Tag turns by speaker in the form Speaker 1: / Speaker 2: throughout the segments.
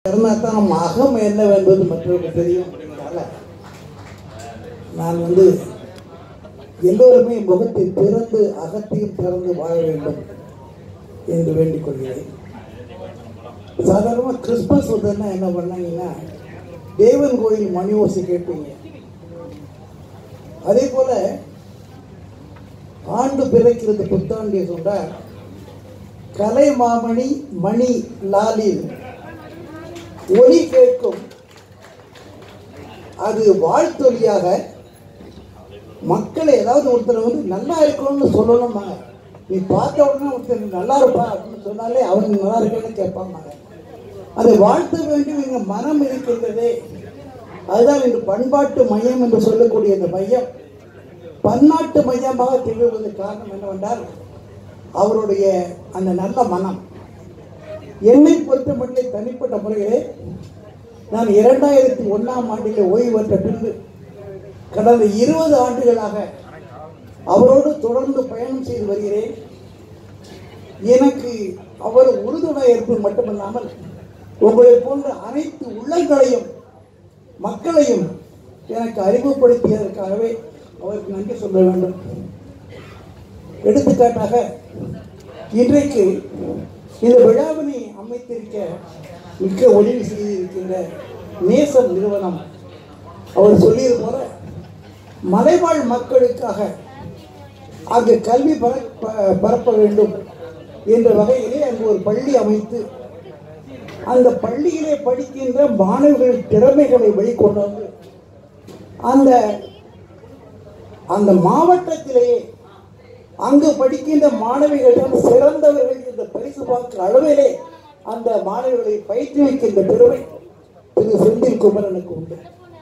Speaker 1: இருந்தால் தான் நம்ம அகம் என்னவென்பது மற்றவர்களுக்கு தெரியும் அதனால நான் வந்து எல்லோருமே முகத்தை திறந்து அகத்தையும் திறந்து வாழ வேண்டும் என்று வேண்டிக் கொள்கிறேன் சாதாரணமாக கிறிஸ்மஸ் வந்ததுன்னா என்ன பண்ணாங்கன்னா தேவன் கோயில் மணி ஓசை கேட்பீங்க அதே போல ஆண்டு பிறக்கிறது புத்தாண்டிய சொன்னார் கலை மாமணி மணி லாலில் ஒலி கேட்கும் அது வாழ்த்தொலியாக மக்களை ஏதாவது ஒருத்தர் வந்து நல்லா இருக்கணும்னு சொல்லணுமாங்க நீ பார்த்த உடனே ஒருத்தர் நல்லா இருப்பா அப்படின்னு சொன்னாலே அவங்க நல்லா இருக்கணும்னு கேட்பாங்க அதை வாழ்த்த வேண்டும் எங்க மனம் இருக்கின்றதே அதுதான் இன்று பண்பாட்டு மையம் என்று சொல்லக்கூடிய இந்த மையம் பன்னாட்டு மையமாக திகழ்வதற்கு காரணம் என்னவென்றால் அவருடைய அந்த நல்ல மனம் என்னை பொறுத்த மட்டும் தனிப்பட்ட முறையிலே நான் இரண்டாயிரத்தி ஒன்றாம் ஆண்டிலே ஓய்வு பெற்ற பின்பு கடந்த இருபது ஆண்டுகளாக அவரோடு தொடர்ந்து பயணம் செய்து வருகிறேன் எனக்கு அவர் உறுதுணை இருப்பது மட்டுமல்லாமல் உங்களை போன்ற அனைத்து உள்ளங்களையும் மக்களையும் எனக்கு அறிமுகப்படுத்தியதற்காகவே அவருக்கு நன்றி சொல்ல வேண்டும் எடுத்துக்காட்டாக இன்றைக்கு இந்த விழாவினை அமைத்திருக்க மிக்க உதவி செய்திருக்கின்ற நேசம் நிறுவனம் அவர் சொல்லியது போல மலைவாழ் மக்களுக்காக அங்கு கல்வி பர ப- பரப்ப வேண்டும் என்ற வகையிலே அங்கு ஒரு பள்ளி அமைத்து அந்த பள்ளியிலே படிக்கின்ற மாணவர்கள் திறமைகளை வெளிக்கொண்டு வந்து அந்த அந்த மாவட்டத்திலேயே அங்கு படிக்கின்ற மாணவிகள் தான் சிறந்தவர்கள் என்ற பரிசு பார்க்கிற அளவிலே அந்த மாணவர்களை பயிற்றுவிக்கின்ற பெருமை திரு செந்தில் குமரனுக்கு உண்டு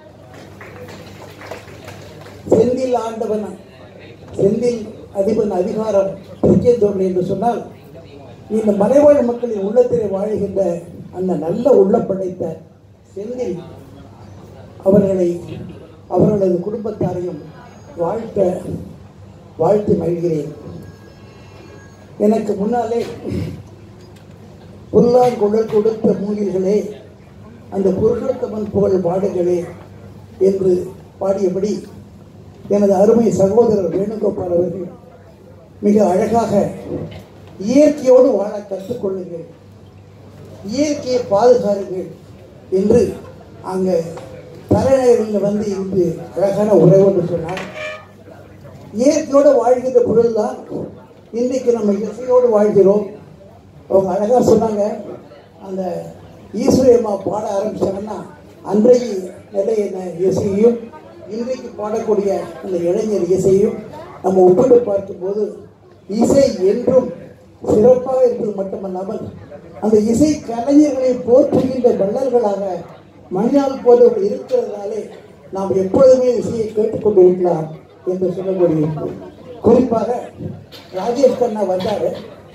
Speaker 1: செந்தில் ஆண்டவன் செந்தில் அதிபன் அதிகாரம் திருச்செந்தோடு என்று சொன்னால் இந்த மலைவாழ் மக்களின் உள்ளத்திலே வாழ்கின்ற அந்த நல்ல உள்ள படைத்த செந்தில் அவர்களை அவர்களது குடும்பத்தாரையும் வாழ்த்த வாழ்த்து மகிழ்கிறேன் எனக்கு முன்னாலே புல்லாங்குழல் கொடுத்த மூங்கில்களே அந்த குருடத்தமன் புகழ் பாடுகளே என்று பாடியபடி எனது அருமை சகோதரர் வேணுகோபால் அவர்கள் மிக அழகாக இயற்கையோடு வாழ கற்றுக்கொள்ளுங்கள் இயற்கையை பாதுகாருங்கள் என்று அங்கே தலைநகரில் வந்து இன்று அழகான உறவு என்று சொன்னார் இயற்கையோடு வாழ்கின்ற பொழுதுதான் இன்றைக்கு நம்ம இசையோடு வாழ்கிறோம் அவங்க அழகாக சொன்னாங்க அந்த ஈஸ்வரியம்மா பாட ஆரம்பிச்சாங்கன்னா அன்றைய நிலையின இசையும் இன்றைக்கு பாடக்கூடிய அந்த இளைஞர் இசையும் நம்ம ஒப்பிட்டு பார்க்கும்போது இசை என்றும் சிறப்பாக இருப்பது மட்டுமல்லாமல் அந்த இசை கலைஞர்களை போற்றுகின்ற வள்ளல்களாக மணியால் போன்றவர்கள் இருக்கிறதுனாலே நாம் எப்பொழுதுமே இசையை கேட்டுக்கொண்டு இருக்கலாம் என்று சொல்லக்கூடிய குறிப்பாக ராஜேஷ் கண்ணா வந்தாரு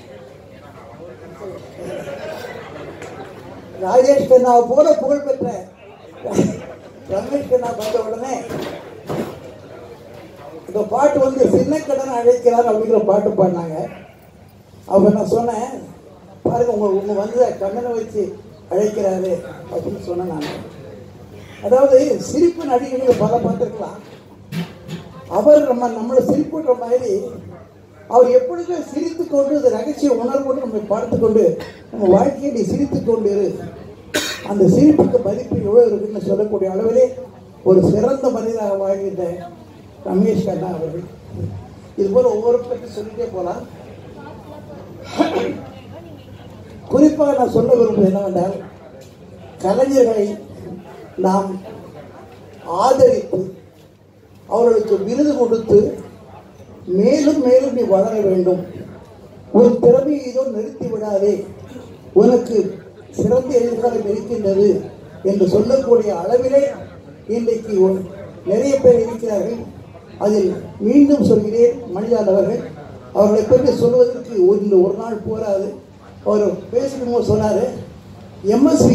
Speaker 1: ராஜேஷ் கண்ணாவை போல புகழ்பெற்ற ரமேஷ் கண்ணா வந்த உடனே இந்த பாட்டு வந்து சின்ன கடன் அழைக்கிறார் அப்படிங்கிற பாட்டு பாடினாங்க அவங்க நான் சொன்னேன் பாருங்க உங்க உங்க வந்து கண்ணனை வச்சு அழைக்கிறாரு அப்படின்னு சொன்னேன் நான் அதாவது சிரிப்பு நடிகர்கள் பல பார்த்துருக்கலாம் அவர் நம்ம நம்மளை சிரிப்புன்ற மாதிரி அவர் எப்பொழுதும் சிரித்து கொண்டு இந்த ரகசிய உணர்வோடு நம்மை பார்த்து கொண்டு நம்ம வாழ்க்கையை நீ சிரித்து கொண்டு இரு அந்த சிரிப்புக்கு மதிப்பு எவ்வளோ இருக்குன்னு சொல்லக்கூடிய அளவிலே ஒரு சிறந்த மனிதராக வாழ்கின்ற ரமேஷ் கண்ணா அவர்கள் இது போல ஒவ்வொரு பற்றி சொல்லிட்டே போகலாம் குறிப்பாக நான் சொல்ல விரும்புவது என்னவென்றால் கலைஞர்களை நாம் ஆதரித்து அவர்களுக்கு விருது கொடுத்து மேலும் மேலும் நீ வளர வேண்டும் ஒரு திறமையை இதோ நிறுத்தி விடாதே உனக்கு சிறந்த எதிர்காலம் இருக்கின்றது என்று சொல்லக்கூடிய அளவிலே இன்றைக்கு ஒரு- நிறைய பேர் இருக்கிறார்கள் அதில் மீண்டும் சொல்கிறேன் மணிலால் அவர்கள் அவர்களை பற்றி சொல்வதற்கு ஒரு இந்த ஒரு நாள் போராது அவர் பேசணுமோ சொன்னார் எம்எஸ்வி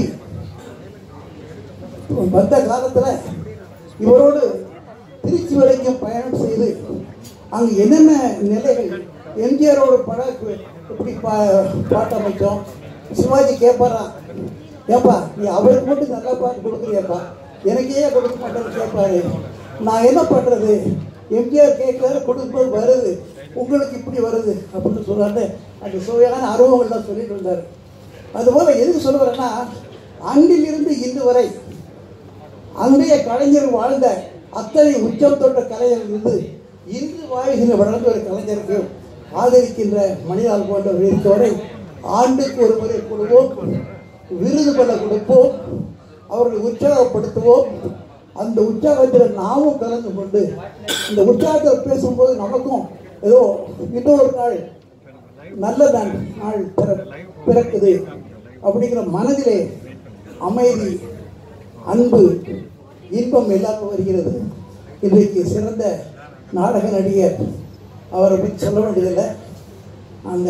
Speaker 1: வந்த காலத்தில் இவரோடு திருச்சி வரைக்கும் பயணம் செய்து அங்கு என்னென்ன நிலைகள் எம்ஜிஆரோட படம் எப்படி பா பாட்டு அமைச்சோம் சிவாஜி கேட்பாராம் ஏப்பா நீ அவருக்கு மட்டும் நல்லா பாட்டு கொடுக்குறியாப்பா எனக்கே ஏன் கொடுக்க மாட்டேன்னு கேட்பாரு நான் என்ன பண்ணுறது எம்ஜிஆர் கேட்கறாரு கொடுக்கும்போது வருது உங்களுக்கு இப்படி வருது அப்படின்னு சொல்றாரு அந்த சுவையான அனுபவங்கள்லாம் சொல்லிட்டு இருந்தார் அதுபோல் எதுக்கு சொல்ல வரேன்னா அன்றிலிருந்து இன்று வரை அன்றைய கலைஞர் வாழ்ந்த அத்தனை உச்சம் தொட்ட கலைஞர் இருந்து இன்று வாழ்கின்ற வளர்ந்த ஒரு கலைஞருக்கு ஆதரிக்கின்ற மனிதால் போன்றவர் இருக்கவரை ஆண்டுக்கு ஒரு முறை கொடுப்போம் விருது கொள்ள கொடுப்போம் அவர்களை உற்சாகப்படுத்துவோம் அந்த உற்சாகத்தில் நாமும் கலந்து கொண்டு இந்த உற்சாகத்தில் பேசும்போது நமக்கும் ஏதோ இன்னொரு நாள் நல்ல நாள் நாள் பிற பிறக்குது அப்படிங்கிற மனதிலே அமைதி அன்பு இன்பம் எல்லாருக்கும் வருகிறது இன்றைக்கு சிறந்த நாடக நடிகர் அவரை பற்றி சொல்ல வேண்டியதில்லை அந்த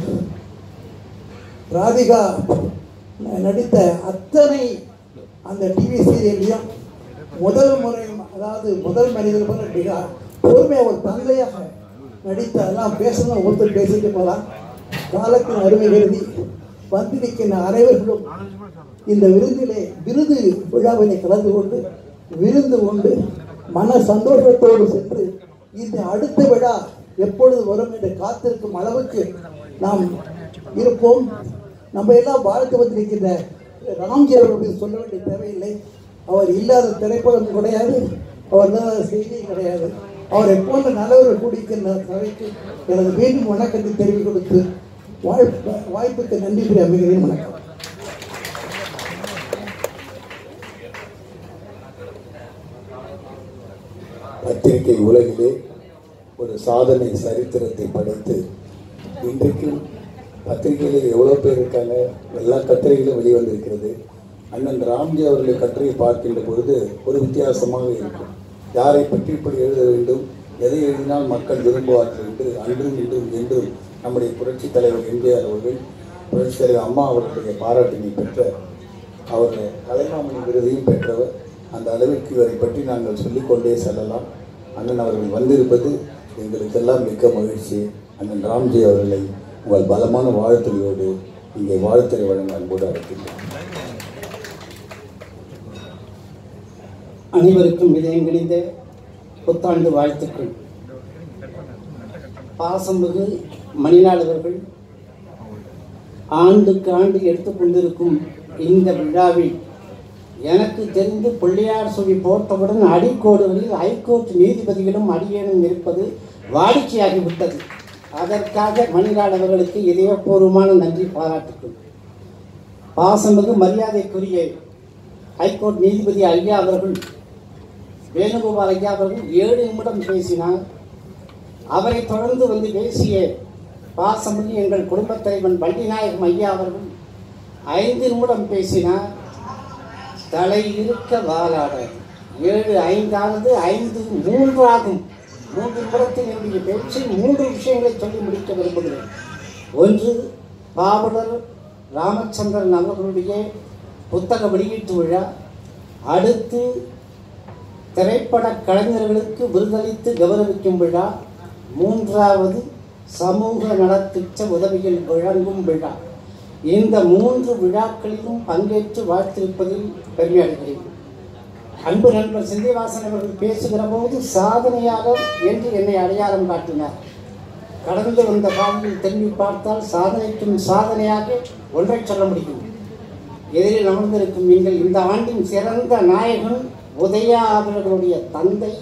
Speaker 1: ராதிகா நடித்த அத்தனை அந்த டிவி சீரியல்லையும் முதல் முறை அதாவது முதல் மனிதர் போல மிக பொறுமையாக ஒரு தந்தையாக நடித்த அதெல்லாம் பேசணும் ஒருத்தர் பேசிட்டு போகலாம் காலத்தின் அருமை கருதி வந்திருக்கின்ற அனைவர்களும் இந்த விருந்திலே விருது விழாவிலே கலந்து கொண்டு விருந்து கொண்டு மன சந்தோஷத்தோடு சென்று இந்த அடுத்த விழா எப்பொழுது வரும் என்று காத்திருக்கும் அளவுக்கு நாம் இருப்போம் நம்ம எல்லாம் வாழ்த்து வந்திருக்கின்ற ராம்ஜி அவர்களுக்கு சொல்ல வேண்டிய தேவையில்லை அவர் இல்லாத திரைப்படம் கிடையாது அவர் இல்லாத செய்தியும் கிடையாது அவர் எப்போது நல்லவர் கூடியிருக்கின்ற சபைக்கு எனது மீண்டும் வணக்கத்தை தெரிவித்து கொடுத்து வாய்ப்பு வாய்ப்புக்கு நன்றி கூறி அமைகிறேன் வணக்கம்
Speaker 2: பத்திரிகை உலகிலே ஒரு சாதனை சரித்திரத்தை படைத்து இன்றைக்கும் பத்திரிகையில் எவ்வளோ பேர் இருக்காங்க எல்லா கட்டுரைகளும் வெளிவந்திருக்கிறது அண்ணன் ராம்ஜி அவர்களுடைய கட்டுரையை பார்க்கின்ற பொழுது ஒரு வித்தியாசமாக இருக்கும் யாரை பற்றி இப்படி எழுத வேண்டும் எதை எழுதினால் மக்கள் விரும்புவார்கள் என்று அன்றும் இன்றும் என்றும் நம்முடைய புரட்சித் தலைவர் எம்ஜிஆர் அவர்கள் புரட்சித் தலைவர் அம்மா அவர்களுடைய பாராட்டினை பெற்ற அவர் கலைமாமணி விருதையும் பெற்றவர் அந்த அளவிற்கு இவரை பற்றி நாங்கள் சொல்லிக்கொண்டே செல்லலாம் அண்ணன் அவர்கள் வந்திருப்பது எங்களுக்கெல்லாம் மிக்க மகிழ்ச்சி அண்ணன் ராம்ஜி அவர்களை உங்கள் பலமான வாழ்த்துறையோடு இங்கே வாழ்த்துறை வழங்க அன்போடு அழைக்கின்றோம்
Speaker 3: அனைவருக்கும் இதயங்களிந்த புத்தாண்டு வாழ்த்துக்கள் பாசமிகு மணிலால் அவர்கள் ஆண்டுக்கு ஆண்டு எடுத்துக்கொண்டிருக்கும் இந்த விழாவில் எனக்கு தெரிந்து பிள்ளையார் சொல்லி போட்டவுடன் அடிக்கோடுகளில் ஹைகோர்ட் நீதிபதிகளும் அடியேனும் இருப்பது வாடிக்கையாகிவிட்டது அதற்காக மணிலால் அவர்களுக்கு இதயபூர்வமான நன்றி பாராட்டுக்கள் பாசமிகு மரியாதைக்குரிய ஹைகோர்ட் நீதிபதி ஐயா அவர்கள் வேணுகோபால் ஐயா அவர்கள் ஏழு நிமிடம் பேசினார் அவரை தொடர்ந்து வந்து பேசிய பாசமிகு எங்கள் குடும்பத் தலைவன் வள்ளிநாயகம் ஐயா அவர்கள் ஐந்து நிமிடம் பேசினார் தலை இருக்க வாலாட ஏழு ஐந்தாவது ஐந்து மூன்றாகும் மூன்று நிமிடத்தில் என்னுடைய பேச்சில் மூன்று விஷயங்களை சொல்லி முடிக்க விரும்புகிறேன் ஒன்று பாவலர் ராமச்சந்திரன் அவர்களுடைய புத்தக வெளியீட்டு விழா அடுத்து திரைப்பட கலைஞர்களுக்கு விருதளித்து கௌரவிக்கும் விழா மூன்றாவது சமூக நலத்திட்ட உதவிகள் வழங்கும் விழா இந்த மூன்று விழாக்களிலும் பங்கேற்று வாழ்த்திருப்பதில் பெருமையடைகிறேன் அன்பு நண்பர் சிந்திவாசன் அவர்கள் பேசுகிற போது சாதனையாளர் என்று என்னை அடையாளம் காட்டினார் கடந்து வந்த காலையில் திரும்பி பார்த்தால் சாதனைக்கும் சாதனையாக ஒன்றை சொல்ல முடியும் எதிரில் அமர்ந்திருக்கும் நீங்கள் இந்த ஆண்டின் சிறந்த நாயகன் உதயா அவர்களுடைய தந்தை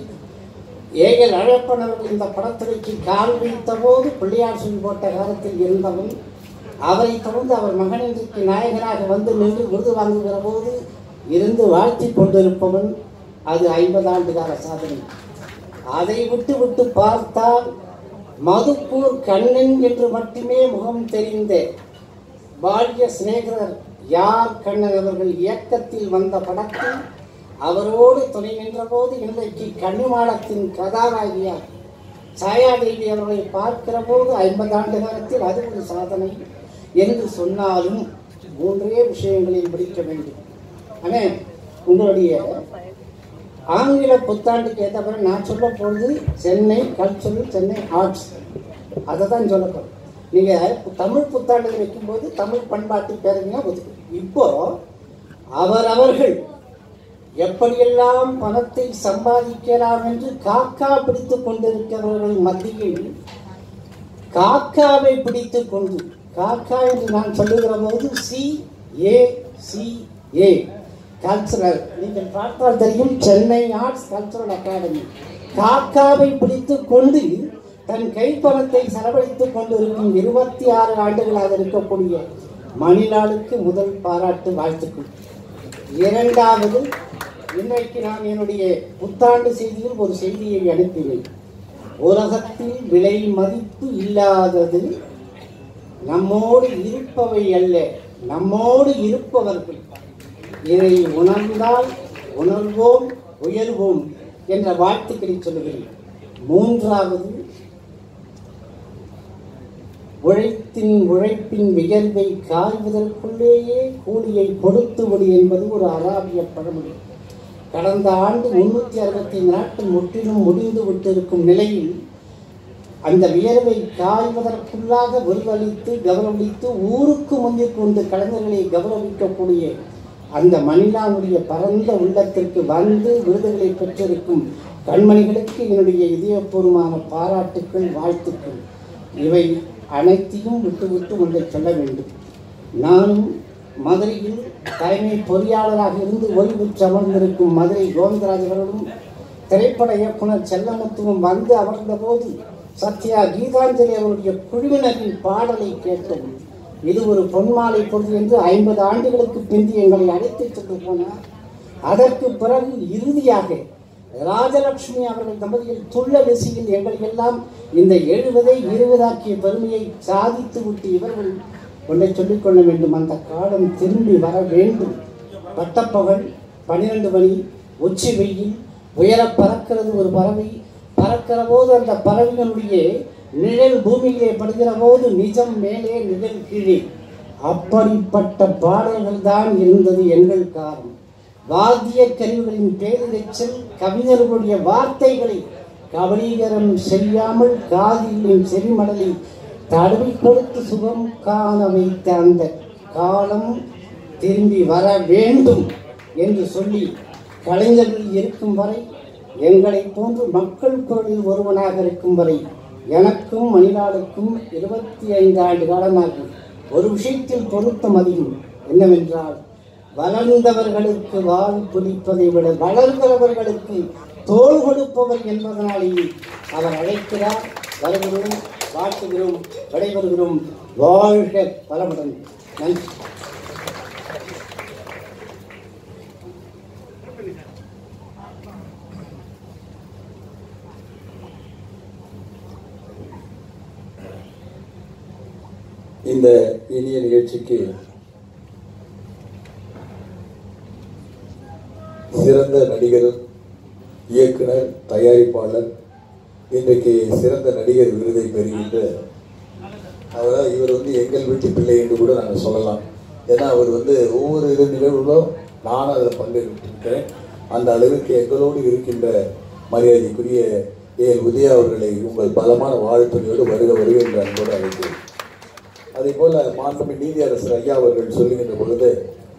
Speaker 3: ஏகல் அழப்பன் அவர்கள் இந்த படத்துறைக்கு கால் வைத்த போது பிள்ளையார் சொல்லி போட்ட காலத்தில் இருந்தவன் அவரை தொடர்ந்து அவர் மகன் இன்றைக்கு நாயகனாக வந்து நின்று விருது வாங்குகிற போது இருந்து வாழ்த்தி கொண்டிருப்பவன் அது ஐம்பது ஆண்டு கால சாதனை அதை விட்டு விட்டு பார்த்தால் மதுப்பூர் கண்ணன் என்று மட்டுமே முகம் தெரிந்த பால்ய சிநேகரர் யார் கண்ணன் அவர்கள் இயக்கத்தில் வந்த படத்தில் அவரோடு துணை நின்றபோது இன்றைக்கு கன்னிமாடத்தின் கதாநாயகியார் சாயாதேவி அவர்களை பார்க்கிற போது ஐம்பது ஆண்டு காலத்தில் அது ஒரு சாதனை என்று சொன்னாலும் மூன்றே விஷயங்களில் முடிக்க வேண்டும் அண்ணே உங்களுடைய ஆங்கில புத்தாண்டுக்கு ஏற்றபடி நான் சொல்ல போகிறது சென்னை கல்ச்சுரல் சென்னை ஆர்ட்ஸ் அதை தான் சொல்ல போகிறேன் நீங்கள் தமிழ் புத்தாண்டு வைக்கும்போது தமிழ் பண்பாட்டு பேரணியாக ஒதுக்கு இப்போ அவரவர்கள் எப்படியெல்லாம் பணத்தை சம்பாதிக்கலாம் என்று காக்கா பிடித்துக் கொண்டிருக்கிறவர்கள் மத்தியில் காக்காவை பிடித்துக் கொண்டு காக்கா என்று நான் சொல்லுகிற போது C A C A cultural நீங்கள் பார்த்தால் தெரியும் சென்னை ஆர்ட்ஸ் கல்ச்சுரல் அகாடமி காக்காவை பிடித்துக் கொண்டு தன் கைப்பணத்தை செலவழித்துக் கொண்டிருக்கும் இருபத்தி ஆறு ஆண்டுகளாக இருக்கக்கூடிய மணிலாளுக்கு முதல் பாராட்டு வாழ்த்துக்கள் இரண்டாவது இன்றைக்கு நான் என்னுடைய புத்தாண்டு செய்தியில் ஒரு செய்தியை அனுப்பினேன் உலகத்தில் விலை மதிப்பு இல்லாதது நம்மோடு இருப்பவை அல்ல நம்மோடு இருப்பவர்கள் இதை உணர்ந்தால் உணர்வோம் உயர்வோம் என்ற வாழ்த்துக்களை சொல்லுகிறேன் மூன்றாவது உழைத்தின் உழைப்பின் வியர்வை காய்வதற்குள்ளேயே கூலியை கொடுத்துவிடு என்பது ஒரு அராபிய பழமொழி கடந்த ஆண்டு முன்னூற்றி அறுபத்தி நாட்கள் முற்றிலும் முடிந்து விட்டிருக்கும் நிலையில் அந்த வியர்வை காய்வதற்குள்ளாக விருதளித்து கௌரவித்து ஊருக்கு முந்திக் கொண்டு கலைஞர்களை கௌரவிக்கக்கூடிய அந்த மணிலாவுடைய பரந்த உள்ளத்திற்கு வந்து விருதுகளை பெற்றிருக்கும் கண்மணிகளுக்கு என்னுடைய இதயபூர்வமான பாராட்டுக்கள் வாழ்த்துக்கள் இவை அனைத்தையும் விட்டுவிட்டு ஒன்றை சொல்ல வேண்டும் நானும் மதுரையில் தலைமை பொறியாளராக இருந்து ஓய்வு பெற்று அமர்ந்திருக்கும் மதுரை கோவிந்தராஜ் அவர்களும் திரைப்பட இயக்குனர் செல்லமுத்துவும் வந்து அமர்ந்த போது சத்யா கீதாஞ்சலி அவருடைய குழுவினரின் பாடலை கேட்டோம் இது ஒரு பொன்மாலை பொழுது என்று ஐம்பது ஆண்டுகளுக்கு பிந்தி எங்களை அழைத்துச் சென்று போனார் அதற்கு பிறகு இறுதியாக ராஜலட்சுமி அவர்கள் தம்பதியில் துள்ள வெசியில் எங்களை எல்லாம் இந்த எழுபதை இருபதாக்கிய பெருமையை சாதித்து விட்டு இவர்கள் ஒன்றை சொல்லிக் கொள்ள வேண்டும் அந்த காலம் திரும்பி வர வேண்டும் பட்டப்பகல் பன்னிரண்டு மணி உச்சி வெயில் உயர பறக்கிறது ஒரு பறவை பறக்கிற போது அந்த பறவைகளுடைய நிழல் பூமியிலே படுகிற போது நிஜம் மேலே நிழல் கீழே அப்படிப்பட்ட பாடல்கள் தான் இருந்தது எங்கள் காலம் வாத்திய கருவிகளின் பேரிரைச்சல் கவிஞர்களுடைய வார்த்தைகளை கவலீகரம் செய்யாமல் காதிலின் செவிமடலை தடவி கொடுத்து சுகம் காண வைத்த அந்த காலம் திரும்பி வர வேண்டும் என்று சொல்லி கலைஞர்கள் இருக்கும் வரை எங்களை போன்று மக்கள் குரலில் ஒருவனாக இருக்கும் வரை எனக்கும் மணிலாளுக்கும் இருபத்தி ஐந்து ஆண்டு காலமாக ஒரு விஷயத்தில் பொருத்தம் அதிகம் என்னவென்றால் வளர்ந்தவர்களுக்கு வால் பிடிப்பதை விட வளர்ந்தவர்களுக்கு தோள் கொடுப்பவர் என்பதனாலேயே அவர் அழைக்கிறார் வருகிறோம் வாழ்த்துகிறோம் விடைபெறுகிறோம் வாழ்க பலமுடன் நன்றி
Speaker 2: இந்த இனிய நிகழ்ச்சிக்கு சிறந்த நடிகரும் இயக்குனர் தயாரிப்பாளர் இன்றைக்கு சிறந்த நடிகர் விருதை பெறுகின்ற அவரை இவர் வந்து எங்கள் வீட்டு பிள்ளை என்று கூட நாங்கள் சொல்லலாம் ஏன்னா அவர் வந்து ஒவ்வொரு இது நிகழ்வுகளும் நானும் அதில் பங்கேற்றிருக்கிறேன் அந்த அளவிற்கு எங்களோடு இருக்கின்ற மரியாதைக்குரிய ஏ உதயா அவர்களை உங்கள் பலமான வாழ்த்துறையோடு வருக வருக என்று அன்போடு அழைக்கிறேன் அதே போல மாண்புமிகு நீதியரசர் ஐயா அவர்கள் சொல்லுகின்ற பொழுது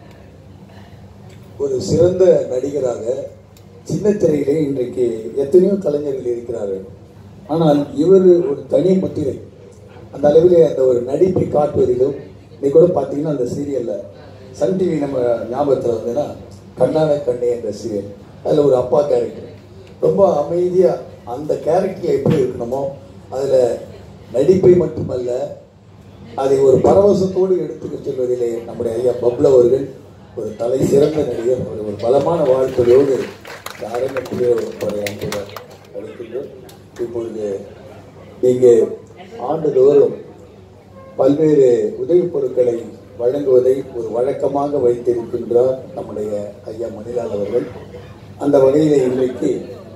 Speaker 2: ஒரு சிறந்த நடிகராக சின்ன திரையிலே இன்றைக்கு எத்தனையோ கலைஞர்கள் இருக்கிறார்கள் ஆனால் இவர் ஒரு தனி முத்திரை அந்த அளவிலே அந்த ஒரு நடிப்பை காட்டுவதிலும் இன்னைக்கு கூட பார்த்தீங்கன்னா அந்த சீரியல்ல சன் டிவி நம்ம ஞாபகத்தில் வந்ததுன்னா கண்ணான கண்ணே என்ற சீரியல் அதில் ஒரு அப்பா கேரக்டர் ரொம்ப அமைதியாக அந்த கேரக்டர் எப்படி இருக்கணுமோ அதில் நடிப்பை மட்டுமல்ல அதை ஒரு பரவசத்தோடு எடுத்துக்க செல்வதிலே நம்முடைய ஐயா பப்ளு அவர்கள் ஒரு தலை சிறந்த நடிகர் அவர் ஒரு பலமான வாழ்க்கையோடு இந்த அரங்கத்திலே ஒரு அன்புடன் அளிக்கின்றோம் இப்பொழுது இங்கே ஆண்டுதோறும் பல்வேறு உதவிப் பொருட்களை வழங்குவதை ஒரு வழக்கமாக வைத்திருக்கின்றார் நம்முடைய ஐயா மணிலால் அவர்கள் அந்த வகையிலே இன்றைக்கு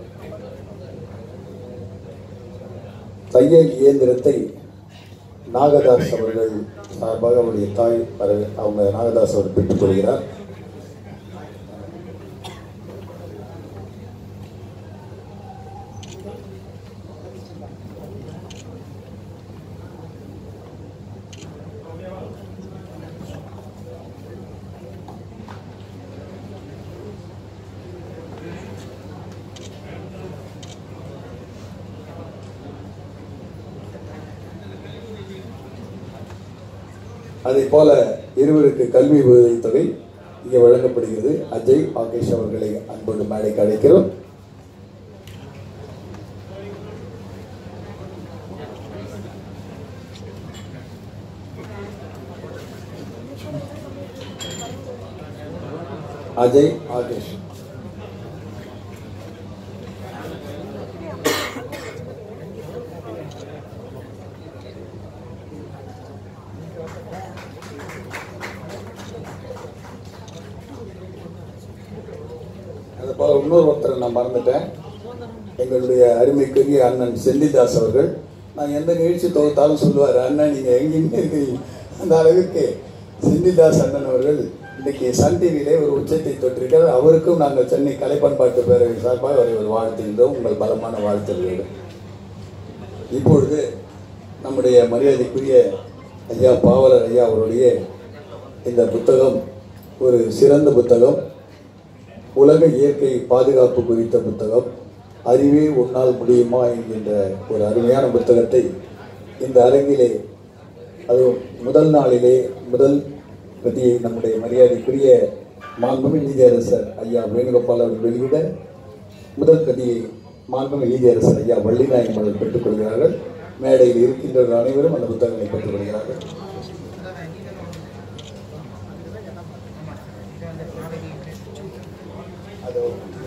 Speaker 2: தையல் இயந்திரத்தை நாகதாஸ் அவர்கள் சார்பாக அவருடைய தாய் வர- அவங்க நாகதாஸ் அவர் பெற்றுக் கொள்கிறார் அதே போல இருவருக்கு கல்வி உதவித்தொகை இங்கே வழங்கப்படுகிறது அஜய் ஆகேஷ் அவர்களை அன்போடு மேடைக்கு அழைக்கிறோம் அஜய் ஆகேஷ் அது போல இன்னொரு ஒருத்தரை நான் மறந்துட்டேன் எங்களுடைய அருமைக்குரிய அண்ணன் செல்லிதாஸ் அவர்கள் நான் எந்த நிகழ்ச்சி தொகுத்தாலும் சொல்லுவார் அண்ணன் நீங்க எங்கேயுமே இருக்கிறீங்க அந்த அளவுக்கு செல்லிதாஸ் அண்ணன் அவர்கள் இன்னைக்கு சன் டிவியிலே ஒரு உச்சத்தை தொற்றிருக்கிறார் அவருக்கும் நாங்கள் சென்னை கலை பண்பாட்டு பேரவை சார்பாக அவரை ஒரு வாழ்த்துகின்றோம் உங்கள் பலமான வாழ்த்துகிறோம் இப்பொழுது நம்முடைய மரியாதைக்குரிய ஐயா பாவலர் ஐயா அவருடைய இந்த புத்தகம் ஒரு சிறந்த புத்தகம் உலக இயற்கை பாதுகாப்பு குறித்த புத்தகம் அறிவே உன்னால் முடியுமா என்கின்ற ஒரு அருமையான புத்தகத்தை இந்த அரங்கிலே அது முதல் நாளிலே முதல் பிரதியை நம்முடைய மரியாதைக்குரிய மாண்புமிகு நீதியரசர் ஐயா வேணுகோபால் அவர்கள் வெளியிட முதல் பிரதியை மாண்புமிகு நீதியரசர் ஐயா வள்ளிநாயகம் அவர்கள் பெற்றுக்கொள்கிறார்கள் மேடையில் இருக்கின்றவர்கள் அனைவரும் அந்த புத்தகங்களை பெற்றுக்கொள்கிறார்கள் அது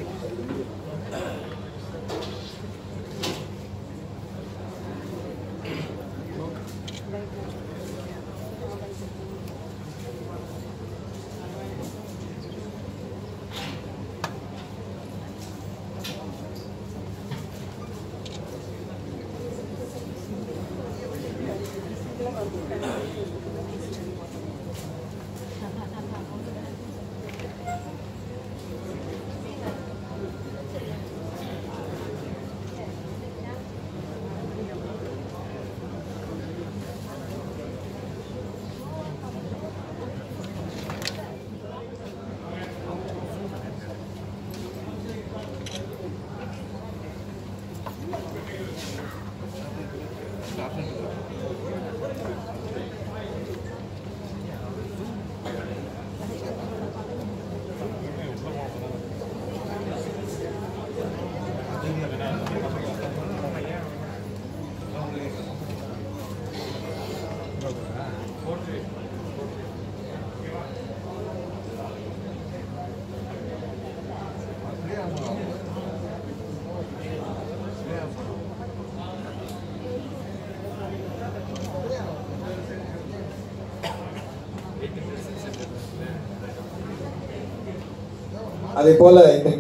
Speaker 2: அதே போல இந்த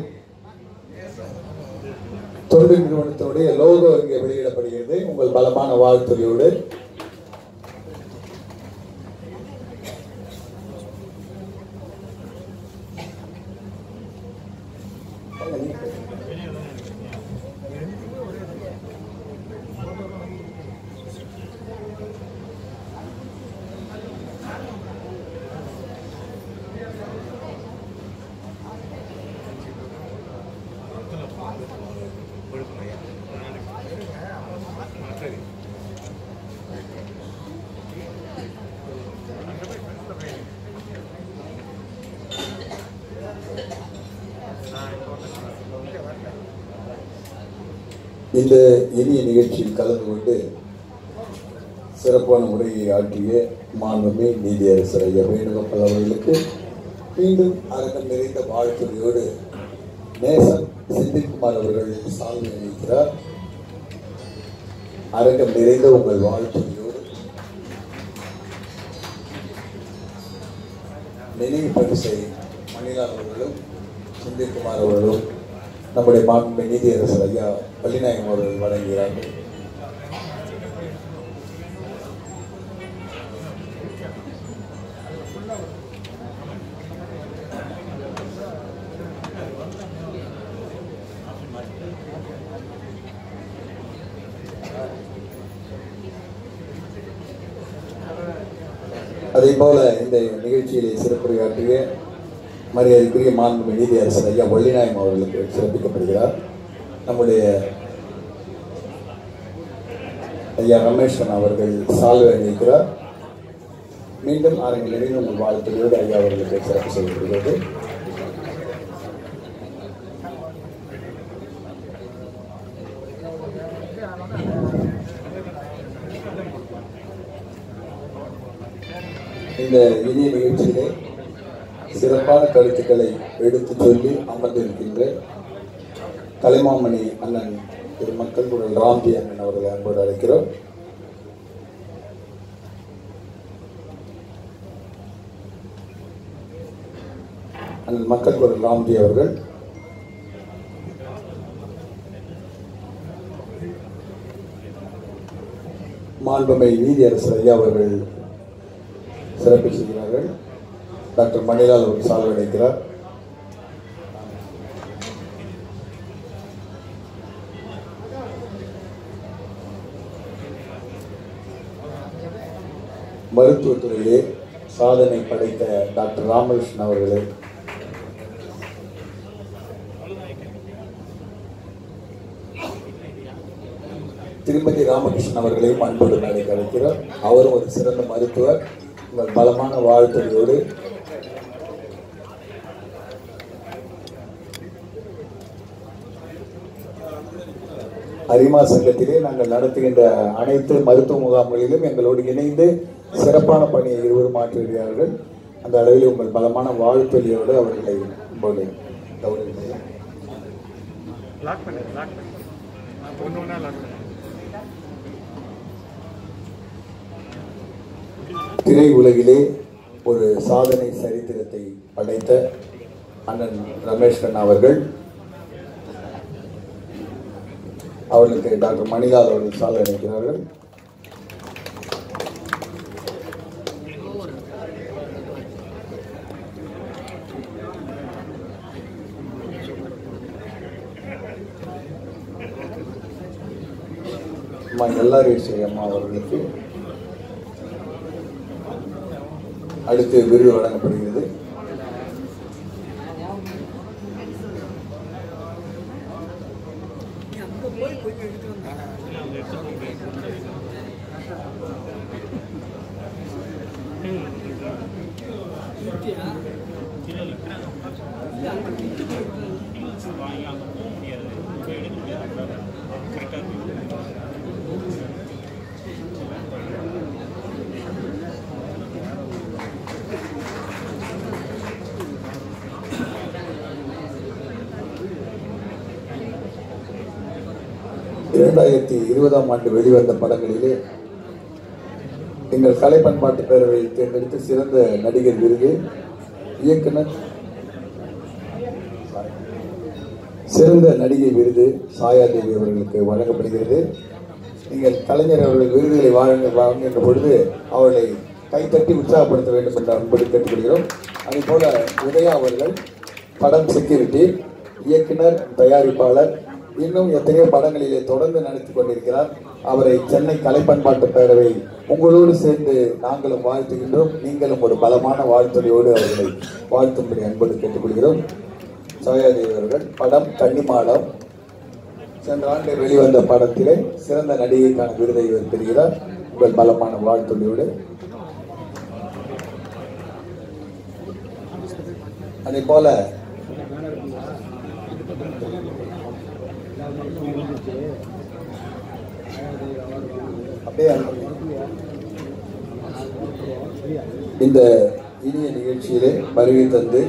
Speaker 2: தொண்டு நிறுவனத்தினுடைய லோகோ இங்கே வெளியிடப்படுகிறது உங்கள் பலமான வாழ்த்துறையோடு இந்த இனிய நிகழ்ச்சியில் கலந்து கொண்டு சிறப்பான முறையை ஆற்றிய மாண்புமே நீதியரசர் ஐயா வேணுகோபால் அவர்களுக்கு மீண்டும் அரங்கம் நிறைந்த வாழ்த்துறையோடு நேசன் செந்தில்குமார் அவர்கள் சால்வை அளிக்கிறார் அரங்கம் நிறைந்த உங்கள் வாழ்த்துறையோடு நினைவு பரிசை மணிலால் அவர்களும் செந்தில்குமார் அவர்களும் நம்முடைய மாண்பு நீதியரசர் ஐயா பள்ளிநாயகம் அவர்கள் வழங்குகிறார்கள் அதே போல இந்த நிகழ்ச்சியிலே சிறப்புரையாற்றிய மரியாதைக்குரிய மாண்பு நீதியரசர் ஐயா வள்ளிநாயகம் அவர்களுக்கு சிறப்பிக்கப்படுகிறார் நம்முடைய ஐயா ரமேஷன் அவர்கள் சால்வை அணிவிக்கிறார் மீண்டும் அரங்கு நிறைந்த உங்கள் வாழ்த்துறையோடு ஐயா அவர்களுக்கு சிறப்பு செய்யப்படுகிறது இந்த இனிய நிகழ்ச்சியிலே சிறப்பான கருத்துக்களை எடுத்து சொல்லி அமர்ந்திருக்கின்ற கலைமாமணி அண்ணன் திரு மக்கள் குரல் ராம்ஜி அண்ணன் அவர்களை அன்போடு அழைக்கிறோம் அண்ணன் மக்கள் குரல் ராம்ஜி அவர்கள் மாண்புமை நீதியரசர் ஐயா அவர்கள் சிறப்பு செய்கிறார்கள் டாக்டர் மணிலால் அவர்கள் சால்வை அடைக்கிறார் மருத்துவத்துறையிலே சாதனை படைத்த டாக்டர் ராமகிருஷ்ணன் அவர்களை திருமதி ராமகிருஷ்ணன் அவர்களையும் அன்போடு மேடைக்கு அழைக்கிறோம் அவரும் ஒரு சிறந்த மருத்துவர் உங்கள் பலமான வாழ்த்துறையோடு அரிமா சங்கத்திலே நாங்கள் நடத்துகின்ற அனைத்து மருத்துவ முகாம்களிலும் எங்களோடு இணைந்து சிறப்பான பணியை இருவரும் ஆற்றுகிறார்கள் அந்த அளவில் உங்கள் பலமான வாழ்த்தொலியோடு அவர்களை அன்போடு கௌரவிக்கிறேன்
Speaker 4: லாக் பண்ணு லாக் பண்ணு ஒன்று ஒன்றா லாக் பண்ணு
Speaker 2: திரை உலகிலே ஒரு சாதனை சரித்திரத்தை படைத்த அண்ணன் ரமேஷ் கண்ணா அவர்கள் அவர்களுக்கு டாக்டர் மணிலால் அவர்கள் சாதனை அளிக்கிறார்கள் அம்மா எல்லாரேஸ்வரி அம்மா அவர்களுக்கு அடுத்து விருது வழங்கப்படுகிறது இரண்டாயிரத்தி இருபதாம் ஆண்டு வெளிவந்த படங்களிலே எங்கள் கலை பண்பாட்டு பேரவை தேர்ந்தெடுத்து சிறந்த நடிகர் விருது இயக்குனர் சிறந்த நடிகை விருது சாயாதேவி அவர்களுக்கு வழங்கப்படுகிறது நீங்கள் கலைஞர் அவர்கள் விருதுகளை வழங்க வழங்குகின்ற பொழுது அவர்களை கைத்தட்டி உற்சாகப்படுத்த வேண்டும் என்று அன்போடு கேட்டுக்கொள்கிறோம் அதே போல உதயா அவர்கள் படம் செக்யூரிட்டி இயக்குனர் தயாரிப்பாளர் இன்னும் எத்தனையோ படங்களிலே தொடர்ந்து நடித்துக் கொண்டிருக்கிறார் அவரை சென்னை கலை பண்பாட்டு பேரவை உங்களோடு சேர்ந்து நாங்களும் வாழ்த்துகின்றோம் நீங்களும் ஒரு பலமான வாழ்த்துறையோடு அவர்களை வாழ்த்தும்படி அன்போடு கேட்டுக்கொள்கிறோம் சோயாதேவி அவர்கள் படம் கன்னிமாடம் சென்ற ஆண்டு வெளிவந்த படத்திலே சிறந்த நடிகைக்கான விருதை இவர் பெறுகிறார் உங்கள் பலமான வாழ்த்துறையோடு அதே போல அப்படியே அனுப்புங்க. இந்த இனிய நிகழ்ச்சியிலே வருகை தந்து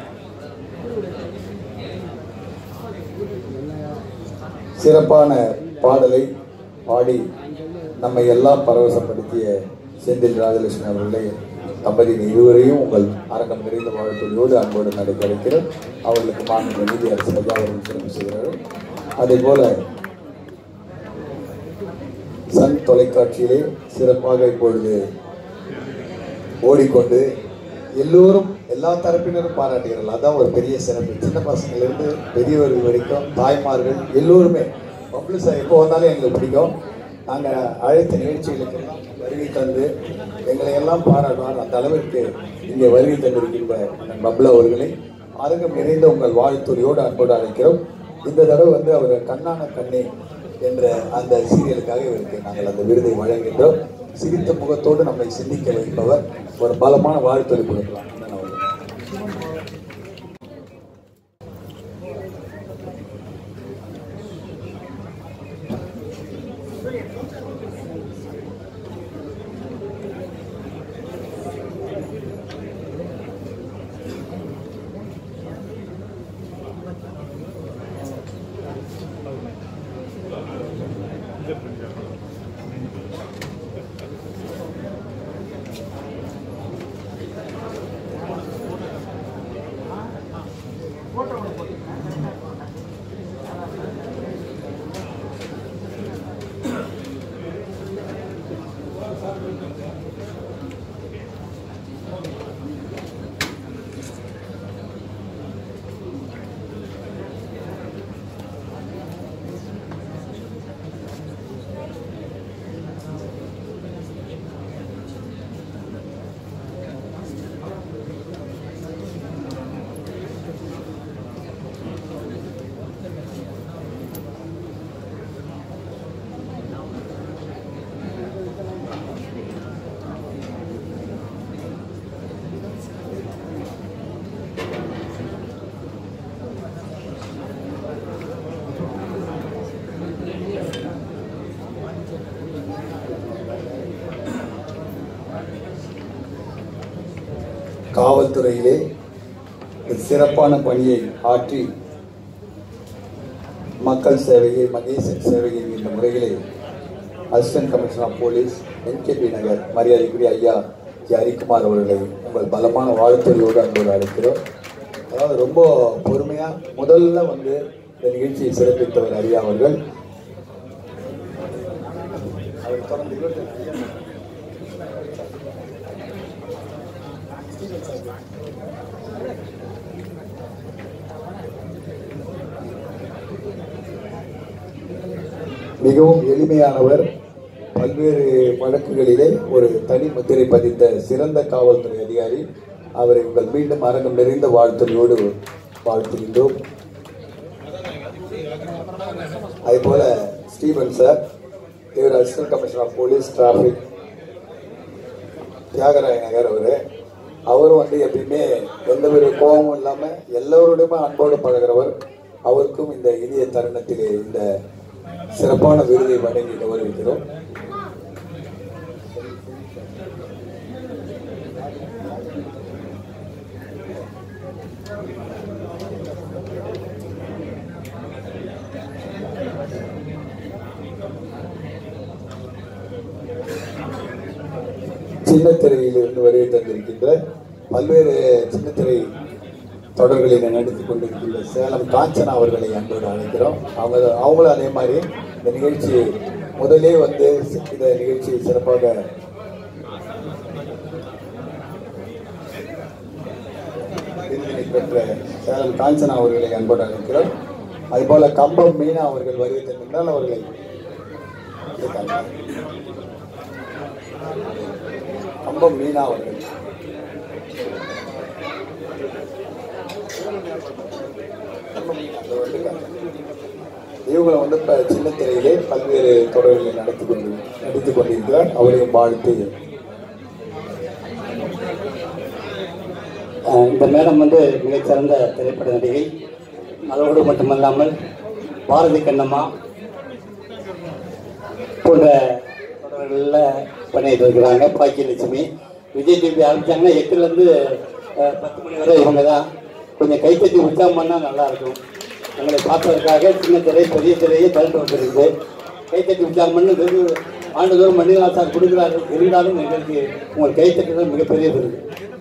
Speaker 2: சிறப்பான பாடலை பாடி நம்மை எல்லாம் பரவசப்படுத்திய செந்தில் ராஜலட்சுமி அவர்களை தம்பதியின் இருவரையும் உங்கள் அரங்கம் நிறைந்த வாழ்த்தொழியோடு அன்போடு நடைபெற அழைக்கிறோம் அவர்களுக்கு மாநில நீதி அரசு ஐயா அவர்கள் சிறப்பு செய்கிறார்கள் அதே போல சன் தொலைக்காட்சியிலே சிறப்பாக இப்பொழுது ஓடிக்கொண்டு எல்லோரும் எல்லா தரப்பினரும் பாராட்டுகிறார்கள் அதான் ஒரு பெரிய சிறப்பு சின்ன பசங்களிலிருந்து பெரியவர்கள் வரைக்கும் தாய்மார்கள் எல்லோருமே பப்ளிசா எப்போ வந்தாலும் எங்களுக்கு பிடிக்கும் நாங்கள் அழைத்த நிகழ்ச்சிகளுக்கெல்லாம் வருகை தந்து எங்களை எல்லாம் பாராட்டுவார் அந்த அளவிற்கு இங்கே வருகை தந்திருக்கின்ற அண்ணன் பப்ளா அவர்களை அரங்கம் நிறைந்த உங்கள் வாழ்த்துறையோடு அன்போடு அழைக்கிறோம் இந்த தடவை வந்து அவர் கண்ணான கண்ணே என்ற அந்த சீரியலுக்காக இவருக்கு நாங்கள் அந்த விருதை வழங்குகின்றோம் சிரித்த முகத்தோடு நம்மை சிந்திக்க வைப்பவர் ஒரு பலமான வாழ்த்து கொடுக்கலாம் அண்ணன் அவர்கள். காவல்துறையிலே ஒரு சிறப்பான பணியை ஆற்றி மக்கள் சேவையை மகேசன் சேவையை என்ற முறையிலே assistant commissioner of police N K P Nagar மரியாதைக்குரிய ஐயா ஜி ஹரிக்குமார் அவர்களை உங்கள் பலமான வாழ்த்துறையோடு அன்போடு அழைக்கிறோம் அதாவது ரொம்ப பொறுமையாக முதல்ல வந்து இந்த நிகழ்ச்சியை சிறப்பித்தவர் ஐயா அவர்கள் அவர் தொடர்ந்து மிகவும் எளிமையானவர் பல்வேறு வழக்குகளிலே ஒரு தனி முத்திரை பதித்த சிறந்த காவல்துறை அதிகாரி அவரை உங்கள் மீண்டும் அரங்கம் நிறைந்த வாழ்த்துறையோடு வாழ்த்துகின்றோம் அதே போல ஸ்டீவன் சார் இவர் assistant commissioner of police traffic Thyagaraya Nagar அவரு அவரும் வந்து எப்பயுமே எந்த ஒரு கோபமும் இல்லாம எல்லோருடையுமே அன்போடு பழகிறவர் அவருக்கும் இந்த இனிய தருணத்திலே இந்த சிறப்பான விருதை வழங்கி கௌரவிக்கிறோம் சின்னத்திரையிலிருந்து வருகை தந்திருக்கின்ற பல்வேறு சின்னத்திரை தொடர்களில் நடித்துக் கொண்டிருக்கின்ற சேலம் காஞ்சனா அவர்களை அன்போடு அழைக்கிறோம் அவங்க அவங்களும் அதே மாதிரி இந்த நிகழ்ச்சி முதலே வந்து இந்த நிகழ்ச்சியை சிறப்பாக விருதினை பெற்ற சேலம் காஞ்சனா அவர்களை அன்போடு அழைக்கிறோம் அதுபோல கம்பம் மீனா அவர்கள் வருகை தந்திருந்தால் அவர்களை கம்பம் மீனா அவர்கள் இவங்களை வந்து இப்ப சின்ன திரையிலே பல்வேறு தொடர்களை நடத்தி கொண்டு நடித்துக் கொண்டிருக்கிறார் அவரையும் வாழ்த்து
Speaker 5: அஹ் இந்த மேடம் வந்து மிகச்சிறந்த திரைப்பட நடிகை அதோடு மட்டுமல்லாமல் பாரதி கண்ணம்மா போன்ற தொடர்களில் பண்ணிட்டு இருக்கிறாங்க பாக்கியலட்சுமி விஜய் டிவி ஆரம்பிச்சாங்கன்னா எட்டுலேருந்து பத்து மணி வரை இவங்க தான் கொஞ்சம் கைத்தட்டி உற்சாகம் பண்ணால் நல்லா இருக்கும் எங்களை பார்ப்பதற்காக சின்ன திரை பெரிய திரையை திரண்டு வந்திருக்கு கைத்தட்டி உற்சாகம் பண்ணி வெறும் ஆண்டுதோறும் மணிநாள் சார் கொடுக்குறாரு இருந்தாலும் எங்களுக்கு உங்கள் கைத்தட்டுறது மிகப்பெரிய விருது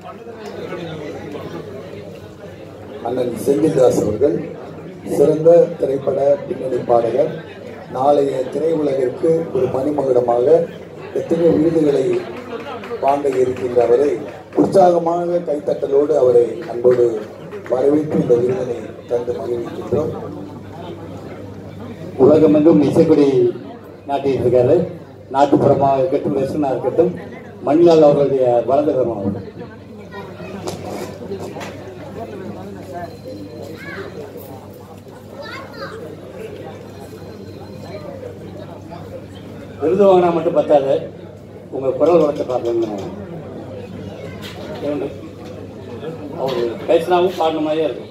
Speaker 2: அண்ணன் செந்தில்தாஸ் அவர்கள் சிறந்த திரைப்பட பின்னணி பாடகர் நாளைய திரையுலகிற்கு ஒரு மணிமகுடமாக எத்தனை விருதுகளை வாங்க இருக்கின்ற அவரை உற்சாகமாக கைத்தட்டலோடு அவரை அன்போடு வரவேற்று இந்த விருதினை தந்து மகிழ்கின்றோம்
Speaker 5: உலகமெங்கும் இசைப்படி நாட்டிட்டு இருக்காரு நாட்டுப்புறமாக இருக்கட்டும் வெஸ்டர்னாக இருக்கட்டும் மணிலால் அவர்களுடைய வலதுகரம் அவர் விருது வாங்கினா மட்டும் பத்தாது உங்கள் குரல் வளர்த்து பார்க்கணும்னு இரண்டு- அவர் பேசினாவும் பாடின மாதிரியே இருக்கும்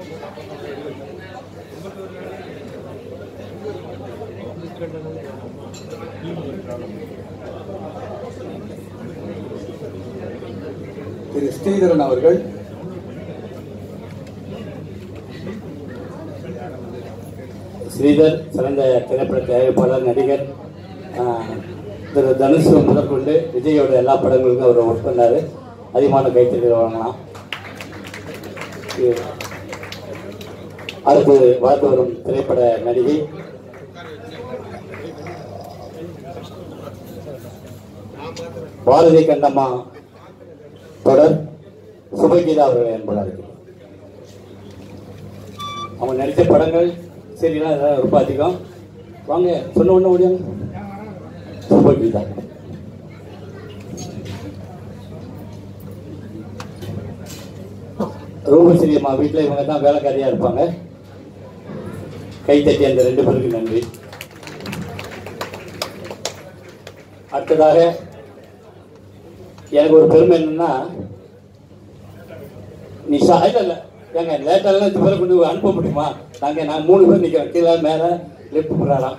Speaker 2: திரு ஸ்ரீதரன் அவர்கள்
Speaker 5: ஸ்ரீதர் சிறந்த திரைப்பட தயாரிப்பாளர் நடிகர் ஆஹ், திரு தனுஷ் முதற்கொண்டு விஜயோட எல்லா படங்களுக்கும் அவர் ஒர்க் பண்ணார் அதிகமான கைத்தறிகள் வழங்கலாம் இது- அடுத்து வளர்ந்து வரும் திரைப்பட நடிகை பாரதி கண்ணம்மா தொடர் சுபகீதா அவர்கள் என்பதார்கள் அவங்க நடித்த படங்கள் சரியெல்லாம் இதெல்லாம் ரொம்ப அதிகம் வாங்க சொன்ன உடனே ஓடியாங்க சூப்பர் கீதா ரூபஸ்ரீ அம்மா வீட்டில் இவங்க தான் வேலைக்காரியாக இருப்பாங்க கைத்தட்டி அந்த ரெண்டு பேருக்கு நன்றி அடுத்ததாக எனக்கு ஒரு பெருமை என்னன்னா நீ சாயல இல்லை ஏங்க லேட்டெல்லாம் இந்த பேரை கொண்டு அனுப்ப முடியுமா நாங்கள் நான் மூணு பேர் நிற்கிறோம் கீழே மேலே லெஃப்ட் போகிறாராம்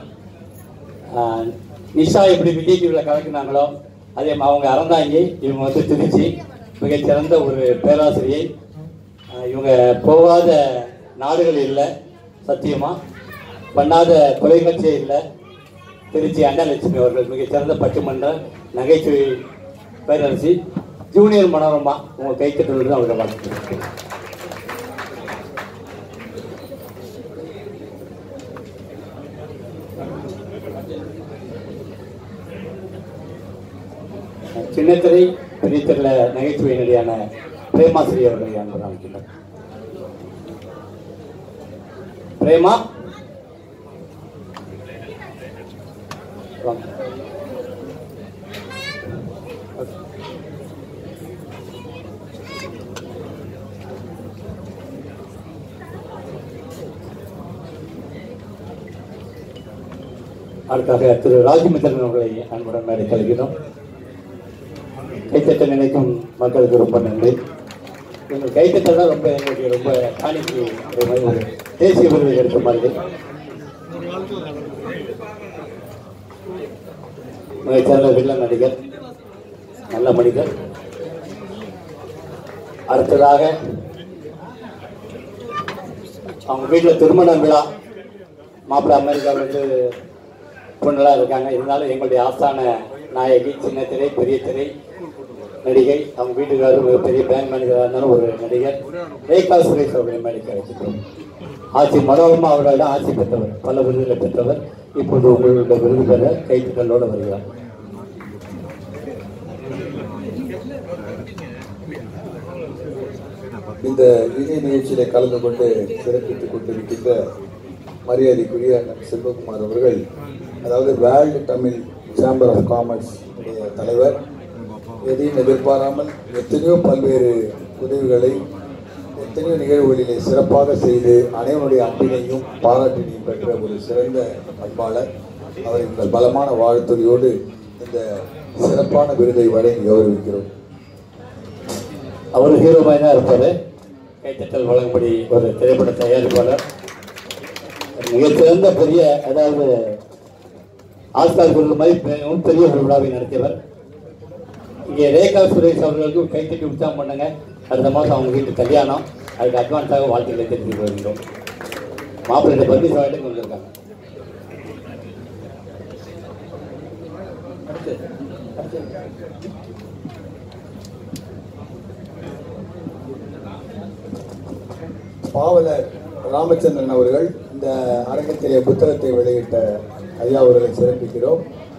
Speaker 5: நிஷா எப்படி விஜய் டிவியில் கலக்கினாங்களோ அதே மாதிரி அவங்க அறந்தாங்கி இவங்க வந்து திருச்சி மிகச்சிறந்த ஒரு பேராசிரியை ஆஹ் இவங்க போகாத நாடுகள் இல்லை சத்தியமா பண்ணாத தொலைக்காட்சியே இல்லை திருச்சி அன்னலட்சுமி அவர்கள் மிகச்சிறந்த பட்டிமன்ற நகைச்சுவை பேரரசி ஜூனியர் மனோரமா உங்க கைத்தட்டல் அவர்கள் வாழ்த்து சின்னத்திரை பெரியத்திரையில நகைச்சுவை நடிகான பிரேமாசிரி அவர்களை அன்புடன் அழைக்கின்றனர் பிரேமா வாங்க. அடுத்தாக திரு ராஜமித்திரன் அவர்களை அன்புடன் மேடை கழிக்கிறோம் கைத்தட்ட நினைக்கும் மக்களுக்கு ரொம்ப நன்றி எங்கள் கைத்தட்டல் தான் ரொம்ப எங்களுக்கு ரொம்ப காணிக்கு ஒரு மாதிரி ஒரு தேசிய விருது எடுத்த மாதிரி மிகச்சிறந்த வில்லன் நடிகர் நல்ல மனிதர் அடுத்ததாக அவங்க வீட்டில் திருமண விழா மாப்பிள்ளை அமெரிக்காவிலிருந்து பொண்ணெல்லாம் இருக்காங்க இருந்தாலும் எங்களுடைய ஆஸ்தான நாயகி சின்ன திரை பெரிய திரை நடிகை அவங்க வீட்டுக்காரர் ஒரு பெரிய பேங்க் மேனேஜராக இருந்தாலும் ஒரு நடிகர் ரேகா சுரேஷ் அவர்களை மேடைக்கு அழைச்சிட்டோம் ஆட்சி மனோரமா அவர்களிடம் ஆட்சி பெற்றவர் பல விருதுகளை பெற்றவர் இப்போது உங்களுடைய விருது பெற கைத்துக்களோடு வருகிறார்
Speaker 2: இந்த இணை நிகழ்ச்சியில கலந்து கொண்டு சிறப்பித்துக் கொண்டிருக்கின்ற மரியாதைக்குரிய அண்ணன் செல்வகுமார் அவர்கள் அதாவது world Tamil chamber of commerce உடைய தலைவர் எதையும் எதிர்பாராமல் எத்தனையோ பல்வேறு உதவிகளை எத்தனையோ நிகழ்வுகளிலே சிறப்பாக செய்து அனைவருடைய அன்பினையும் பாராட்டினையும் பெற்ற ஒரு சிறந்த பண்பாளர் அவரை உங்கள் பலமான வாழ்த்துறையோடு இந்த சிறப்பான விருதை வழங்கி கௌரவிக்கிறோம்
Speaker 5: அவர் ஹீரோவாக தான் இருப்பார் கைத்தட்டல் வழங்கும்படி ஒரு திரைப்பட தயாரிப்பாளர் மிகச்சிறந்த பெரிய அதாவது ஆஸ்கார் விருது மாதிரி பெ- பெரிய ஒரு விழாவை நடத்தியவர் இங்கே ரேகா சுரேஷ் அவர்களுக்கு கைத்தட்டி உற்சாகம் பண்ணுங்க அடுத்த மாதம் அவங்க வீட்டு கல்யாணம் அதுக்கு அட்வான்ஸாக வாழ்த்துக்களை தெரிவித்து வருகிறோம் மாப்பிள்ளை பத்தி சொல்லிட்டு வந்திருக்காங்க அடுத்து அடுத்து
Speaker 2: பாவலர் ராமச்சந்திரன் அவர்கள் இந்த அரங்கத்திலே புத்தகத்தை வெளியிட்ட ஐயா அவர்களை சிறப்பிக்கிறோம்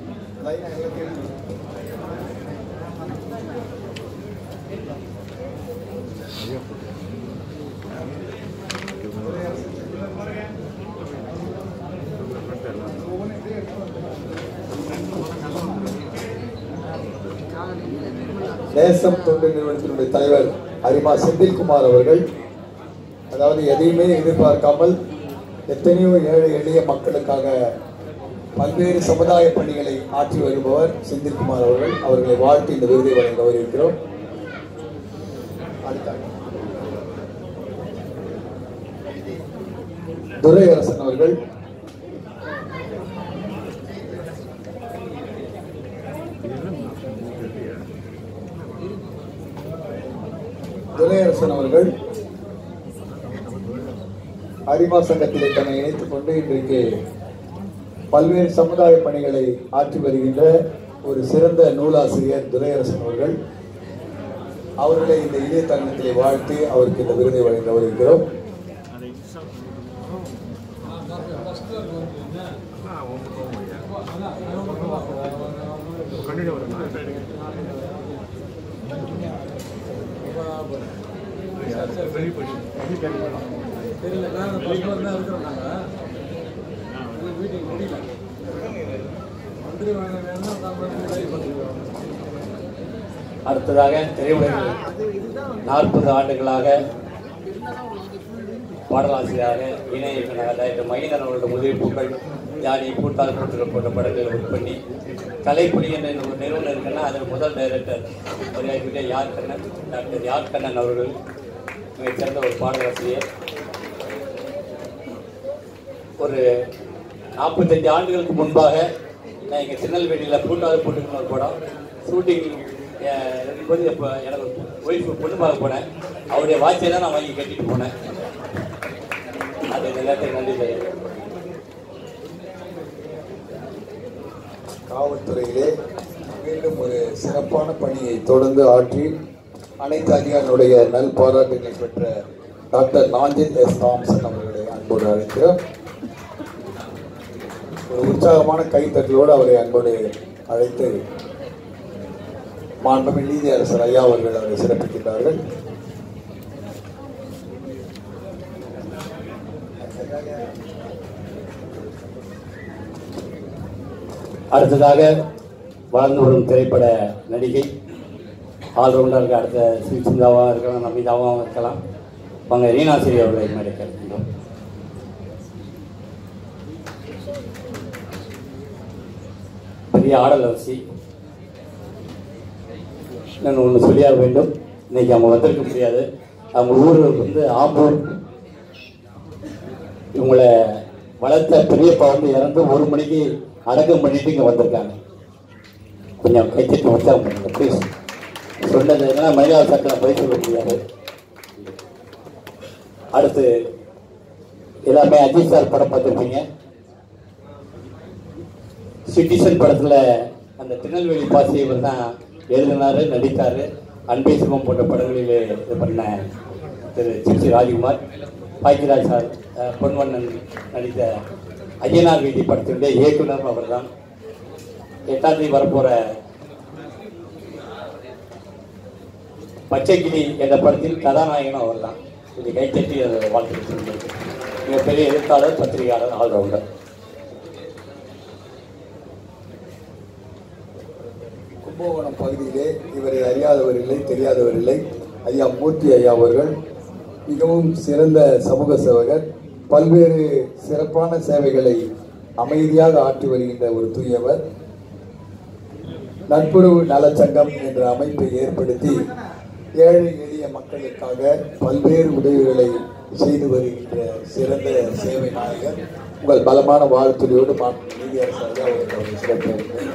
Speaker 2: நேசம் தொண்டு நிறுவனத்தினுடைய தலைவர் அரிமா செந்தில்குமார் அவர்கள் அதாவது எதையுமே எதிர்பார்க்காமல் எத்தனையோ ஏழை எளிய மக்களுக்காக பல்வேறு சமுதாய பணிகளை ஆற்றி வருபவர் செந்தில்குமார் அவர்கள் அவர்களை வாழ்த்து இந்த விருதை வழங்க வருகிறோம் அடுத்த துரை அரசன் அவர்கள் துரையரசன் அவர்கள் அரிமா சங்கத்திலே தன்னை இணைத்துக் கொண்டு இன்றைக்கு பல்வேறு சமுதாய பணிகளை ஆற்றி வருகின்ற ஒரு சிறந்த நூலாசிரியர் துரையரசன் அவர்கள் அவர்களை இந்த இணைய தருணத்திலே வாழ்த்தி அவருக்கு இந்த விருதை வழங்க வருகிறோம்
Speaker 4: கண்டினியூ வருமா
Speaker 6: தெரியல நான் ஃபர்ஸ்ட் வந்து தான் இருக்கிறோம் நாங்கள் மீட்டிங் முடியல மந்திரி வாங்க வேணும்னா நான் வந்து ரெடி பண்ணிக்கிறோம்
Speaker 5: அடுத்ததாக திரையுலகில் நாற்பது ஆண்டுகளாக பாடலாசிரியராக இணை இயக்குநராக டாக்டர் மகிந்தன் அவர்களோட உதவிப்புகள் யானி கூட்டால் கூட்டுகள் போன்ற படங்களை ஒர்க் பண்ணி கலைப்புலி என்ற ஒரு நிறுவனம் இருக்குன்னா அதில் முதல் டைரக்டர் உரையாற்றிய யார் கண்ணன் டாக்டர் யார் கண்ணன் அவர்கள் மிகச் சிறந்த ஒரு பாடலாசிரியர் ஒரு நாற்பத்தஞ்சு ஆண்டுகளுக்கு முன்பாக நான் இங்கே திருநெல்வேலியில் பூட்டாவது போட்டுக்கணும் ஒரு படம் ஷூட்டிங் இருக்கும்போது இப்போ எனக்கு ஒய்ஃபு பொண்ணு பார்க்க போனேன் அவருடைய வாட்சை தான் நான் வாங்கி கட்டிட்டு போனேன் அது இந்த நேரத்தில் நன்றி தெரியும்
Speaker 2: காவல்துறையிலே மீண்டும் ஒரு சிறப்பான பணியை தொடர்ந்து ஆற்றி அனைத்து அதிகாரிகளுடைய நல் பாராட்டுகளை பெற்ற டாக்டர் நாஞ்சித் எஸ் தாம்சன் அவர்களை அன்போடு அழைக்கிறோம் ஒரு உற்சாகமான கைத்தட்டலோடு அவரை அன்போடு அழைத்து மாண்புமிகு நீதி அரசர் ஐயா அவர்கள் அவரை சிறப்பிக்கின்றார்கள்
Speaker 5: அடுத்ததாக வளர்ந்து வரும் திரைப்பட நடிகை ஆல்ரவுண்டருக்கு அடுத்த சுசிந்தாவாக இருக்கலாம் நமிதாவாகவும் இருக்கலாம் வாங்க ரீனாசிரி அவர்களை மேடைக்கு இருக்கின்றோம் பெரிய ஆடல் அவசி நான் ஒன்று சொல்லியாக வேண்டும் இன்னைக்கு அவங்க வந்திருக்க முடியாது அவங்க ஊர் வந்து ஆம்பூர் இவங்களை வளர்த்த பெரியப்பா வந்து இறந்து ஒரு மணிக்கு அடக்கம் பண்ணிட்டு இங்கே வந்திருக்காங்க கொஞ்சம் கைத்தட்டி உற்சாகம் பண்ணுங்க ப்ளீஸ் சொன்னது என்னன்னா மனிதா சட்டம் பதில் சொல்ல முடியாது அடுத்து எல்லாமே அஜித் சார் படம் பார்த்துருப்பீங்க சிட்டிசன் படத்தில் அந்த திருநெல்வேலி பாசி இவர் தான் எழுதினாரு நடித்தார் அன்பே சிவம் போன்ற படங்களில் இது பண்ண திரு சிப்சி ராஜ்குமார் பாக்கியராஜ் சார் அஹ், பொன்வண்ணன் நடித்த ஐயனார் வீதி படத்தினுடைய இயக்குனர் அவர் தான் எட்டாம் தேதி வரப்போகிற பச்சைக்கிளி என்ற படத்தில் கதாநாயகனும் அவர் தான் கொஞ்சம் கைத்தட்டி அதை வாழ்த்து சொல்லியிருக்கு மிகப்பெரிய எழுத்தாளர் பத்திரிகையாளர் ஆல்ரவுண்டர்
Speaker 2: கும்பகோணம் பகுதியிலே இவரை அறியாதவர் இல்லை தெரியாதவர் இல்லை ஐயா மூர்த்தி ஐயா அவர்கள் மிகவும் சிறந்த சமூக சேவகர் பல்வேறு சிறப்பான சேவைகளை அமைதியாக ஆற்றி வருகின்ற ஒரு தூயவர் நட்புறவு நலச்சங்கம் என்ற அமைப்பை ஏற்படுத்தி ஏழை எளிய மக்களுக்காக பல்வேறு உதவிகளை செய்து வருகின்ற சிறந்த சேவை நாயகர் உங்கள் பலமான வாழ்த்துறையோடு மாற்று நீதியரசர் அவர்கள் அவரை சிறப்பிக்கிறேன்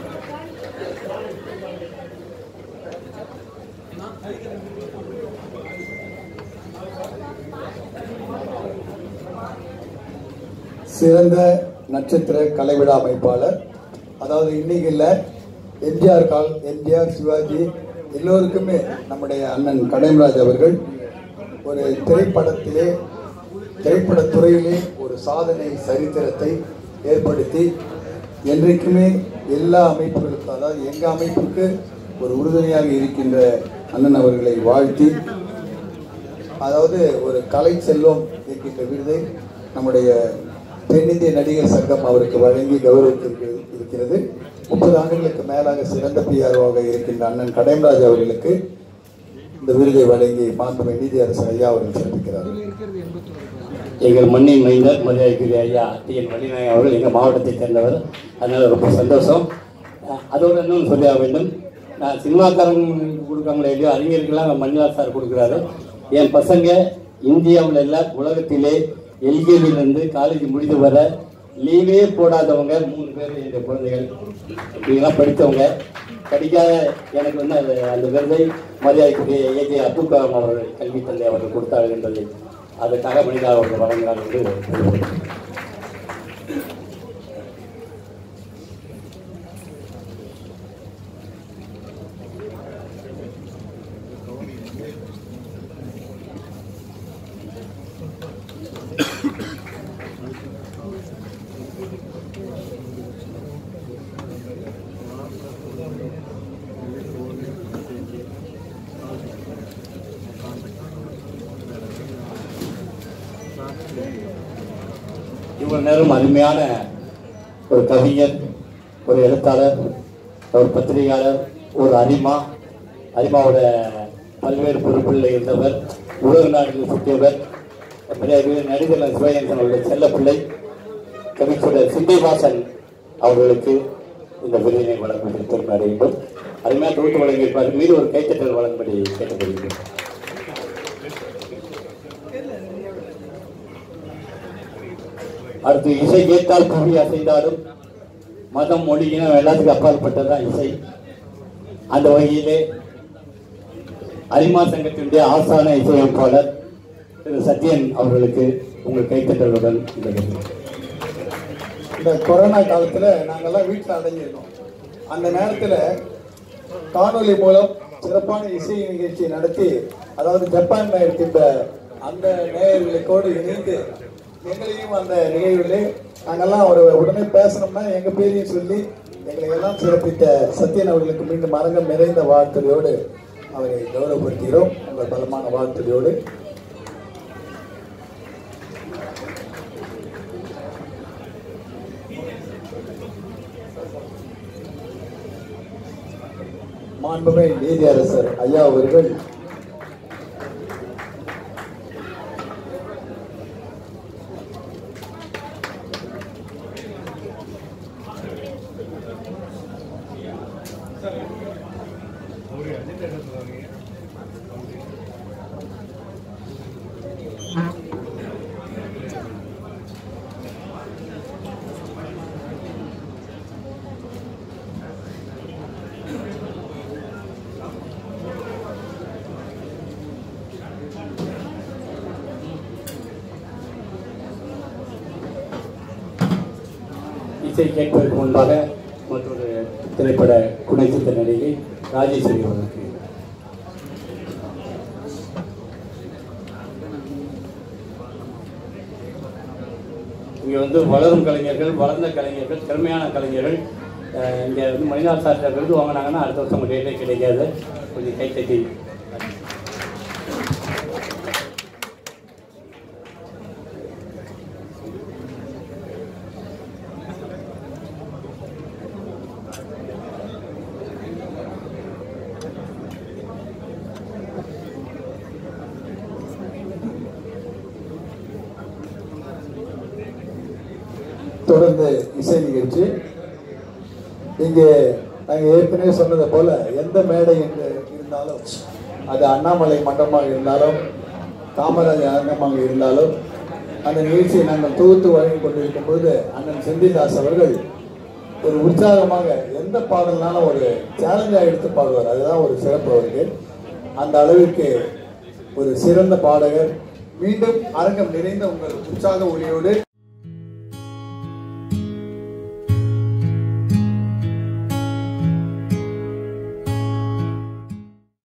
Speaker 2: சிறந்த நட்சத்திர கலைவிழா அமைப்பாளர் அதாவது இன்னைக்கு இல்லை எம்ஜிஆர் கால் எம்ஜிஆர் சிவாஜி எல்லோருக்குமே நம்முடைய அண்ணன் கடைமராஜ் அவர்கள் ஒரு திரைப்படத்திலே திரைப்படத் துறையிலே ஒரு சாதனை சரித்திரத்தை ஏற்படுத்தி என்றைக்குமே எல்லா அமைப்புகளுக்கும் அதாவது எங்க அமைப்புக்கு ஒரு உறுதுணையாக இருக்கின்ற அண்ணன் அவர்களை வாழ்த்தி அதாவது ஒரு கலை செல்வம் என்கின்ற விருதை நம்முடைய தென்னிந்திய நடிகர் சங்கம் அவருக்கு வழங்கி கௌரவித்திருக்கிறது இருக்கிறது முப்பது ஆண்டுகளுக்கு மேலாக சிறந்த பிஆர்ஓவாக இருக்கின்ற அண்ணன் கடைமராஜ் அவர்களுக்கு இந்த விருதை வழங்கி மாண்புமிகு நீதியரசர் ஐயா அவர்கள் சிறப்பிக்கிறார்கள்
Speaker 6: இருக்கிறது எண்பத்தி
Speaker 5: எங்கள் மண்ணின் மைந்தர் மரியாதைக்குரிய ஐயா டிஎன் வள்ளிநாயகம் அவர்கள் எங்கள் மாவட்டத்தை சேர்ந்தவர் அதனால் ரொம்ப சந்தோஷம் அஹ் அதோடு இன்னும் சொல்லியாக வேண்டும் நான் சினிமாக்காரங்க கொடுக்காங்களே இல்லையோ அறிஞர்கள்லாம் மணிலால் சார் கொடுக்குறாரு என் பசங்க இந்தியாவில் இல்லை உலகத்திலே எல்கேஜிலேருந்து காலேஜ் முடிந்து வர லீவே போடாதவங்க மூணு பேர் என் குழந்தைகள் இவங்கெல்லாம் படித்தவங்க படிக்காத எனக்கு வந்து அந்த அந்த விருதை மரியாதைக்குரிய ஏஜே அப்துல் கலாம் அவர்கள் கல்வி தந்தை அவர்கள் கொடுத்தார்கள் என்பதை அதற்காக மனிதா அவர்கள் வழங்கினார் என்று தெரிவிக்கிறேன். இவ்வளவு நேரம் அருமையான ஒரு கவிஞர் ஒரு எழுத்தாளர் ஒரு பத்திரிகையாளர் ஒரு அரிமா அரிமாவோட பல்வேறு பொறுப்பில் இருந்தவர் உலக நாடுகள் சுற்றியவர் பிறகு நடிகர் சிவகங்கன் அவருடைய செல்லப்பிள்ளை கவிச்சுடர் சிந்தைவாசன் அவர்களுக்கு இந்த விருதினை வழங்குவதில் பெருமை அடைகின்றோம் அருமையாக தொகுத்து வழங்கியிருப்பார் மீது ஒரு கைத்தட்டல் வழங்கும்படி கேட்டுக்கொள்கிறேன் அடுத்து இசை கேட்டால் புவி அசைந்தாலும் மதம் மொழி இனம் எல்லாத்துக்கும் அப்பாற்பட்டதுதான் இசை அந்த வகையிலே அரிமா சங்கத்தினுடைய ஆசான இசையமைப்பாளர் திரு சத்யன் அவர்களுக்கு உங்கள் கைத்தட்டலுடன் இந்த விருது.
Speaker 2: இந்த கொரோனா காலத்துல நாங்கெல்லாம் வீட்டில் அடங்கியிருந்தோம் அந்த நேரத்துல காணொளி மூலம் சிறப்பான இசை நிகழ்ச்சி நடத்தி அதாவது ஜப்பான்ல இருக்கின்ற அந்த நேயர்களுக்கோடு இணைந்து எங்களையும் அந்த நிகழ்வில் நாங்கெல்லாம் ஒரு உடனே பேசணும்னா எங்க பேரையும் சொல்லி எங்களை எல்லாம் சிறப்பித்த சத்யன் அவர்களுக்கு மீண்டும் அரங்கம் நிறைந்த வாழ்த்துறையோடு அவரை கௌரவப்படுத்துகிறோம் உங்கள் பலமான வாழ்த்துறையோடு மாண்புமிகு நீதியரசர் ஐயா அவர்கள்
Speaker 5: இசை கேட்பதற்கு முன்பாக மற்றொரு திரைப்பட குணைச்சித்த நடிகை ராஜேஸ்வரி அவர்களுக்கு இங்கே வந்து வளரும் கலைஞர்கள் வளர்ந்த கலைஞர்கள் திறமையான கலைஞர்கள் அஹ் இங்கே வந்து மணிநாள் சார்ட்ட விருது வாங்கினாங்கன்னா அடுத்த வருஷம் உங்கள் டேட்டே கிடைக்காது கொஞ்சம் கை தட்டி
Speaker 2: தொடர்ந்து இசை நிகழ்ச்சி இங்கே நாங்கள் ஏற்கனவே சொன்னதை போல எந்த மேடை என்று இருந்தாலும் அது அண்ணாமலை மண்டபமாக இருந்தாலும் காமராஜர் அரங்கமாக இருந்தாலும் அந்த நிகழ்ச்சியை நாங்கள் தொகுத்து வழங்கி கொண்டிருக்கும் பொழுது அண்ணன் செந்தில்தாஸ் அவர்கள் ஒரு உற்சாகமாக எந்த பாடல்னாலும் ஒரு சேலஞ்சாக எடுத்து பாடுவார் அதுதான் ஒரு சிறப்பு அவருக்கு அந்த அளவிற்கு ஒரு சிறந்த பாடகர் மீண்டும் அரங்கம் நிறைந்த உங்கள் உற்சாக ஒளியோடு